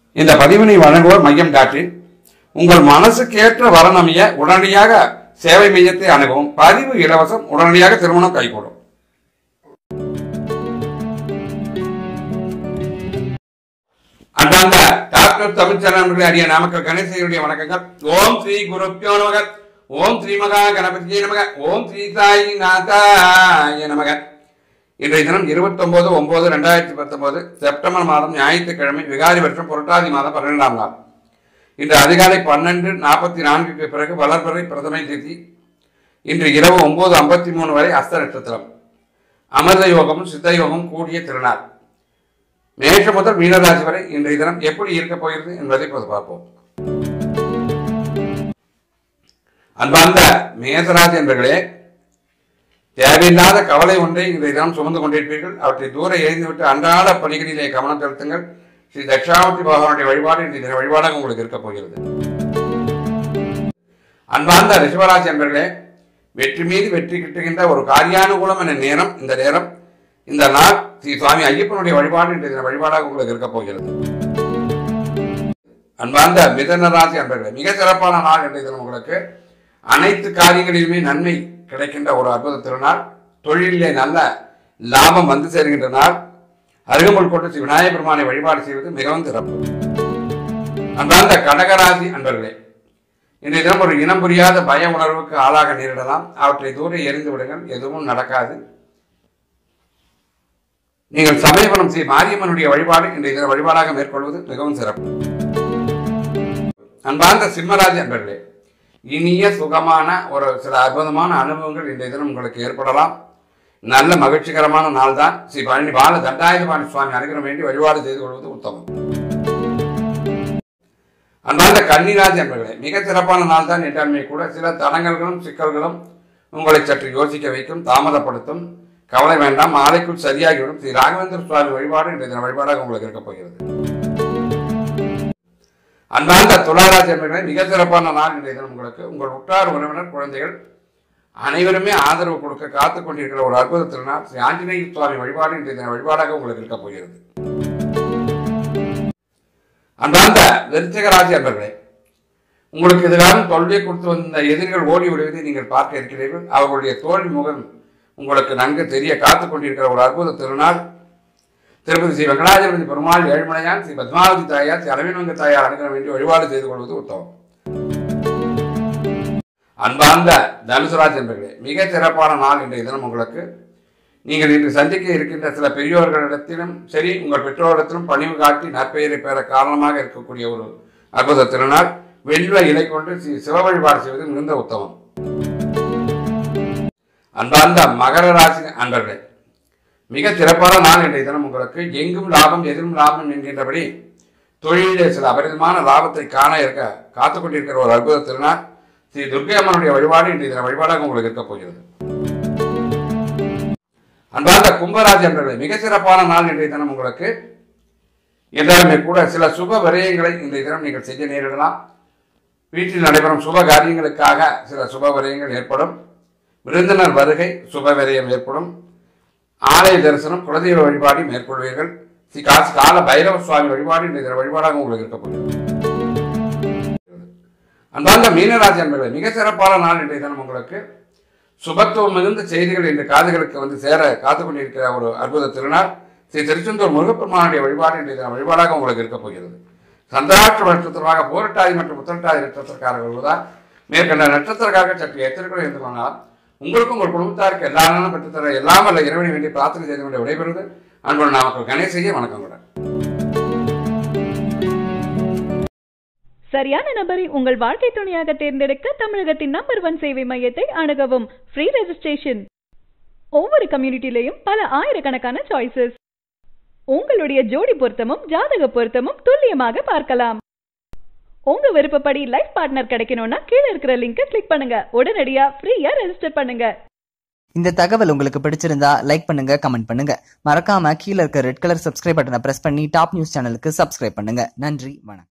இந்த பதிவினை வழங்குவோர் மையம் டாட் இன். உங்கள் மனசுக்கேற்ற வரநமைய உடனடியாக சேவை மையத்தை அணுகவும் பதிவு இலவசம் உடனடியாக திருமணம் கைகூடும் அன்றாந்த டாக்டர் தமிழ்ச்சரணர்களே அரிய நாமக்கல் கணேசனுடைய வணக்கங்கள் ஓம் ஸ்ரீ குருப்பியோ நமக ஓம் ஸ்ரீ மகா கணபதியே நமக ஓம் ஸ்ரீ சாயி நாதாய நமக இன்றைய தினம் 29 ஒன்பது ரெண்டாயிரத்தி பத்தொன்பது செப்டம்பர் மாதம் ஞாயிற்றுக்கிழமை விகாரி வருஷம் புரட்டாதி மாதம் பன்னிரெண்டாம் நாள் இன்று அதிகாலை பன்னெண்டு நாற்பத்தி நான்குக்கு பிறகு வளர்பிறை பிரதமை தேதி இன்று இரவு ஒன்பது ஐம்பத்தி மூணு வரை அஸ்த நட்சத்திரம் அமிர்த யோகமும் சித்த யோகமும் கூடிய திருநாள் மேஷம் முதல் மீனராசி வரை இன்றைய தினம் எப்படி இருக்கப் போகிறது என்பதை இப்போது பார்ப்போம் அன்பார்ந்த மேசராசி என்பர்களே தேவையில்லாத கவலை ஒன்றை இன்றைய தினம் சுமந்து கொண்டிருப்பீர்கள் அவற்றை தூர எறிந்துவிட்டு அன்றாட பணிகளிலே கவனம் செலுத்துங்கள் ஸ்ரீ தட்சாமூர்த்தி பகவானுடைய வழிபாடு இன்றைய தின வழிபாடாக உங்களுக்கு இருக்கப் போகிறது அன்பார்ந்த ரிஷபராசி என்பர்களே வெற்றி மீது வெற்றி கிட்டுகின்ற ஒரு காரியானுகூலம் என நேரம் இந்த நேரம் இந்த நாள் ஸ்ரீ சுவாமி ஐயப்பனுடைய வழிபாடு இன்றைய தின வழிபாடாக உங்களுக்கு இருக்கப் போகிறது அன்பார்ந்த மிதன ராசி அன்பர்களே மிக சிறப்பான நாள் இன்றைய தினம் உங்களுக்கு அனைத்து காரியங்களிலுமே நன்மை கிடைக்கின்ற ஒரு அற்புத திருநாள் தொழிலிலே நல்ல லாபம் வந்து சேர்கின்ற நாள் அருகம்புல் கொண்டு ஸ்ரீ விநாயகப் பெருமானை வழிபாடு செய்வது மிகவும் சிறப்பு அன்பார்ந்த கடகராசி அன்பர்களே இன்றைய தினம் ஒரு இனம் புரியாத பய உணர்வுக்கு ஆளாக நேரிடலாம் அவற்றை தூர எரிந்து விடுங்கள் எதுவும் நடக்காது நீங்கள் சமயபுரம் ஸ்ரீ மாரியம்மனுடைய வழிபாடு இன்றைய தின வழிபாடாக மேற்கொள்வது மிகவும் சிறப்பு அன்பார்ந்த சிம்மராஜ் அன்பர்களே இனிய சுகமான ஒரு சில அற்புதமான அனுபவங்கள் இன்றைய தினம் உங்களுக்கு ஏற்படலாம் நல்ல மகிழ்ச்சிகரமான நாள் தான் ஸ்ரீ பழனி பால தண்டாயுதபாணி சுவாமி அனுகிரம் வேண்டி வழிபாடு செய்து கொள்வது உத்தமம் அன்பார்ந்த கன்னிராஜ் என்பர்களே மிக சிறப்பான நாள் தான் என்றாலுமே கூட சில தடங்கல்களும் சிக்கல்களும் உங்களை சற்று யோசிக்க வைக்கும் தாமதப்படுத்தும் கவலை வேண்டாம் மாலைக்குள் சரியாகிவிடும் ஸ்ரீ ராகவேந்திர சுவாமி வழிபாடு இன்றைய தின வழிபாடாக உங்களுக்கு இருக்கப் போகிறது அன்பார்ந்த துளாராஜ் என்பர்களே மிக சிறப்பான நாள் இன்றைய தினம் உங்களுக்கு உங்கள் உற்றார் உறவினர் குழந்தைகள் அனைவருமே ஆதரவு கொடுக்க காத்துக் கொண்டிருக்கிற ஒரு அற்புத திருநாள் ஸ்ரீ ஆஞ்சநேய சுவாமி வழிபாடு இன்றைய தின வழிபாடாக உங்களுக்கு இருக்கப் போகிறது அன்பார்ந்த விருச்சிகராசி அன்பர்களே உங்களுக்கு இதுகாலம் தொல்லை கொடுத்து வந்த எதிரிகள் ஓடி விடுவதை நீங்கள் பார்க்க இருக்கிறீர்கள் அவர்களுடைய தோல்வி முகம் உங்களுக்கு நன்கு தெரிய காத்துக் கொண்டிருக்கிற ஒரு அற்புத திருநாள் திருப்பதி ஸ்ரீ வெங்கடாஜபதி பெருமாள் ஏழுமலையான் ஸ்ரீ பத்மாவதி தாயார் ஸ்ரீ அரவிந்தங்க தாயார் அனுகிற வேண்டி வழிபாடு செய்து கொள்வது உத்தமம் அன்பார்ந்த தனுசுராஜ் என்பர்களே மிக சிறப்பான நாள் இன்றைய தினம் உங்களுக்கு நீங்கள் இன்று சந்திக்க இருக்கின்ற சில பெரியோர்களிடத்திலும் சரி உங்கள் பெற்றோரிடத்திலும் பணிவு காட்டி நற்பெயரை பெற காரணமாக இருக்கக்கூடிய ஒரு அற்புத திருநாள் வெல்வ இலை கொண்டு ஸ்ரீ சிவ வழிபாடு செய்வது மிகுந்த உத்தமம் அன்பார்ந்த மகர ராசி அன்பர்களே மிக சிறப்பான நாள் இன்றைய தினம் உங்களுக்கு எங்கும் லாபம் எதிரும் லாபம் என்கின்றபடி தொழிலிலே சில அபரிதமான லாபத்தை காண இருக்க காத்துக் கொண்டிருக்கிற ஒரு அற்புத திருநாள் ஸ்ரீ துர்க்கை அம்மனுடைய வழிபாடு இன்றைய தின வழிபாடாக உங்களுக்கு இருக்கப் போகிறது அன்பார்ந்த கும்பராஜ் என்பவர்களே மிக சிறப்பான நாள் இன்றைய தினம் உங்களுக்கு எல்லாருமே கூட சில சுப விரயங்களை இன்றைய தினம் நீங்கள் செய்ய நேரிடலாம் வீட்டில் நடைபெறும் சுப காரியங்களுக்காக சில சுப விரயங்கள் ஏற்படும் விருந்தினர் வருகை சுப விரயம் ஏற்படும் ஆலய தரிசனம் குலதெய்வ வழிபாடு மேற்கொள்வீர்கள் ஸ்ரீ காசி கால பைரவ சுவாமி வழிபாடு இன்றைய தின வழிபாடாக உங்களுக்கு இருக்க போகிறது அன்பார்ந்த மீனராசி என்பவர்களே மிக சிறப்பான நாள் இன்றைய தினம் உங்களுக்கு சுபத்துவம் மிகுந்த செய்திகள் இன்று காதுகளுக்கு வந்து சேர காத்துக் கொண்டிருக்கிற ஒரு அற்புத திருநாள் ஸ்ரீ திருச்செந்தூர் முருகப்பெருமானுடைய வழிபாடு இன்றைய தினம் வழிபாடாக உங்களுக்கு இருக்க போகிறது சந்திராட்ச நட்சத்திரமாக போரட்டாதி மற்றும் உத்தரட்டாதி நட்சத்திரக்காரர்கள் தான் மேற்கண்ட நட்சத்திரக்காக சற்று எச்சரிக்கை இருந்து கொண்டால் உங்களுக்கும் உங்கள் குடும்பத்தாருக்கு எல்லா நாளும் பெற்றுத்தர எல்லாம் வல்ல இறைவனை வேண்டி பிரார்த்தனை செய்து கொண்டு விடைபெறுவது அன்புடன் நாமக்கல் கணேசையே வணக்கம் கூட சரியான நபரை உங்கள் வாழ்க்கை துணையாக தேர்ந்தெடுக்க தமிழகத்தின் நம்பர் ஒன் சேவை மையத்தை அணுகவும் ஃப்ரீ ரெஜிஸ்ட்ரேஷன் ஒவ்வொரு கம்யூனிட்டிலையும் பல ஆயிரக்கணக்கான சாய்ஸஸ் உங்களுடைய ஜோடி பொருத்தமும் ஜாதக பொருத்தமும் துல்லியமாக பார்க்கலாம் உங்க விருப்பப்படி லைஃப் பார்ட்னர் கிடைக்கணும்னா கீழே இருக்கிற லிங்கை கிளிக் பண்ணுங்க உடனடியா ஃப்ரீயா ரெஜிஸ்டர் பண்ணுங்க இந்த தகவல் உங்களுக்கு பிடிச்சிருந்தா லைக் பண்ணுங்க கமெண்ட் பண்ணுங்க மறக்காம கீழே இருக்க ரெட் கலர் சப்ஸ்கிரைப் பட்டனை பிரஸ் பண்ணி டாப் நியூஸ் சேனலுக்கு சப்ஸ்கிரைப் பண்ணுங்க நன்றி வணக்கம்